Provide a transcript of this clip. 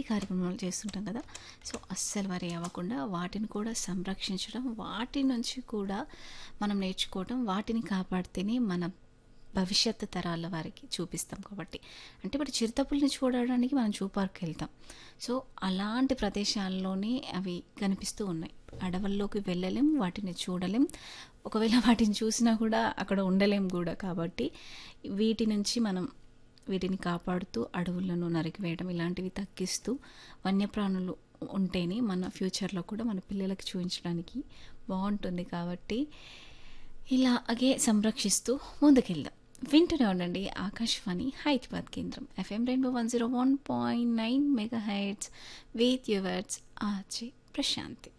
కార్యక్రమాలు చేస్తుంటాం కదా సో అస్సలు వరి అవ్వకుండా వాటిని కూడా సంరక్షించడం వాటి నుంచి కూడా మనం నేర్చుకోవడం వాటిని కాపాడితేనే మన భవిష్యత్తు తరాల వారికి చూపిస్తాం కాబట్టి అంటే ఇప్పుడు చిరుతపుల్ని చూడడానికి మనం జూ పార్క్కి వెళ్తాం సో అలాంటి ప్రదేశాల్లోనే అవి కనిపిస్తూ ఉన్నాయి అడవుల్లోకి వెళ్ళలేం వాటిని చూడలేం ఒకవేళ వాటిని చూసినా కూడా అక్కడ ఉండలేం కూడా కాబట్టి వీటి నుంచి మనం వీటిని కాపాడుతూ అడవులను నరికివేయడం ఇలాంటివి తగ్గిస్తూ వన్యప్రాణులు ఉంటేనే మన ఫ్యూచర్లో కూడా మన పిల్లలకి చూపించడానికి బాగుంటుంది కాబట్టి ఇలాగే సంరక్షిస్తూ ముందుకెళ్దాం వింటూనే ఉండండి ఆకాశవాణి హైదరాబాద్ కేంద్రం FM rainbow one zero one point nine mega hits with yours RJ Prashanti